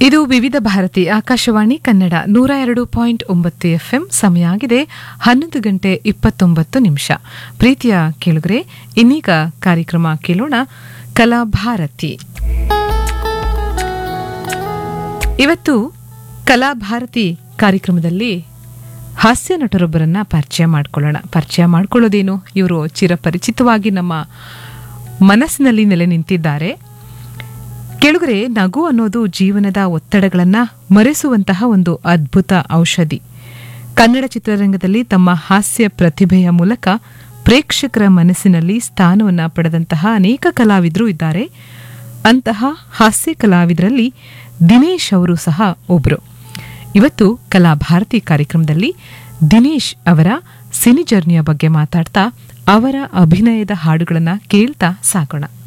ಇದು ವಿವಿಧ ಭಾರತಿ ಆಕಾಶವಾಣಿ ಕನ್ನಡ ನೂರ ಎರಡು ಪಾಯಿಂಟ್ ಒಂಬತ್ತು ಎಫ್ಎಂ ಸಮಯ ಆಗಿದೆ ಹನ್ನೊಂದು ಗಂಟೆ ಇಪ್ಪತ್ತೊಂಬತ್ತು ನಿಮಿಷ ಪ್ರೀತಿಯ ಕೇಳುಗರೆ ಇನ್ನೀಗ ಕಾರ್ಯಕ್ರಮ ಕೇಳೋಣ ಕಲಾಭಾರತಿ ಇವತ್ತು ಕಲಾಭಾರತಿ ಕಾರ್ಯಕ್ರಮದಲ್ಲಿ ಹಾಸ್ಯ ನಟರೊಬ್ಬರನ್ನ ಪರಿಚಯ ಮಾಡ್ಕೊಳ್ಳೋಣ ಪರಿಚಯ ಮಾಡ್ಕೊಳ್ಳೋದೇನು ಇವರು ಚಿರಪರಿಚಿತವಾಗಿ ನಮ್ಮ ಮನಸ್ಸಿನಲ್ಲಿ ನೆಲೆ ನಿಂತಿದ್ದಾರೆ ಕೆಳಗರೆ ನಗು ಅನ್ನೋದು ಜೀವನದ ಒತ್ತಡಗಳನ್ನ ಮರೆಸುವಂತಹ ಒಂದು ಅದ್ಭುತ ಔಷಧಿ ಕನ್ನಡ ಚಿತ್ರರಂಗದಲ್ಲಿ ತಮ್ಮ ಹಾಸ್ಯ ಪ್ರತಿಭೆಯ ಮೂಲಕ ಪ್ರೇಕ್ಷಕರ ಮನಸ್ಸಿನಲ್ಲಿ ಸ್ಥಾನವನ್ನ ಪಡೆದಂತಹ ಅನೇಕ ಕಲಾವಿದರು ಇದ್ದಾರೆ ಅಂತಹ ಹಾಸ್ಯ ಕಲಾವಿದರಲ್ಲಿ ದಿನೇಶ್ ಅವರು ಸಹ ಒಬ್ರು ಇವತ್ತು ಕಲಾಭಾರತಿ ಕಾರ್ಯಕ್ರಮದಲ್ಲಿ ದಿನೇಶ್ ಅವರ ಸಿನಿ ಜರ್ನಿಯ ಬಗ್ಗೆ ಮಾತಾಡ್ತಾ ಅವರ ಅಭಿನಯದ ಹಾಡುಗಳನ್ನ ಕೇಳ್ತಾ ಸಾಗೋಣ